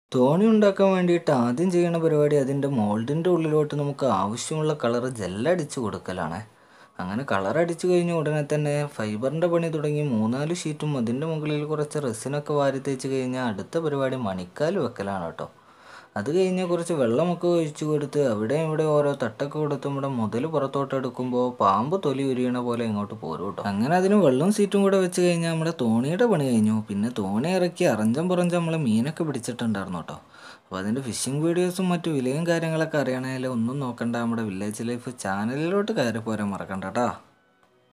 തോണി ഉണ്ടാക്കാൻ വേണ്ടിയിട്ട് ആദ്യം ചെയ്യുന്ന പരിപാടി അതിൻ്റെ മോൾഡിൻ്റെ ഉള്ളിലോട്ട് നമുക്ക് ആവശ്യമുള്ള കളറ് ജെല്ലടിച്ച് കൊടുക്കലാണ് അങ്ങനെ കളർ അടിച്ചു കഴിഞ്ഞ ഉടനെ തന്നെ ഫൈബറിൻ്റെ പണി തുടങ്ങി മൂന്നാല് ഷീറ്റും അതിൻ്റെ മുകളിൽ കുറച്ച് റെസിനൊക്കെ വാരി തേച്ച് കഴിഞ്ഞാൽ അടുത്ത പരിപാടി മണിക്കാൽ വെക്കലാണ് കേട്ടോ അത് കഴിഞ്ഞ് കുറച്ച് വെള്ളമൊക്കെ ഒഴിച്ചു കൊടുത്ത് അവിടെ ഇവിടെ ഓരോ തട്ടൊക്കെ കൊടുത്ത് നമ്മുടെ മുതൽ പുറത്തോട്ട് എടുക്കുമ്പോൾ പാമ്പ് തൊലി ഉരിയണ പോലെ ഇങ്ങോട്ട് പോരും കേട്ടോ അങ്ങനെ അതിന് വെള്ളം സീറ്റും കൂടെ വെച്ച് കഴിഞ്ഞാൽ നമ്മുടെ തോണിയുടെ പണി കഴിഞ്ഞു പിന്നെ തോണി ഇറക്കി അറഞ്ചം പുറഞ്ചം നമ്മൾ മീനൊക്കെ പിടിച്ചിട്ടുണ്ടായിരുന്നു കേട്ടോ അപ്പോൾ അതിൻ്റെ ഫിഷിംഗ് വീഡിയോസും മറ്റു വിലയും കാര്യങ്ങളൊക്കെ അറിയണമെങ്കിൽ ഒന്നും നോക്കണ്ട നമ്മുടെ വില്ലേജ് ലൈഫ് ചാനലിലോട്ട് കയറി പോരാൻ മറക്കണ്ട കേട്ടോ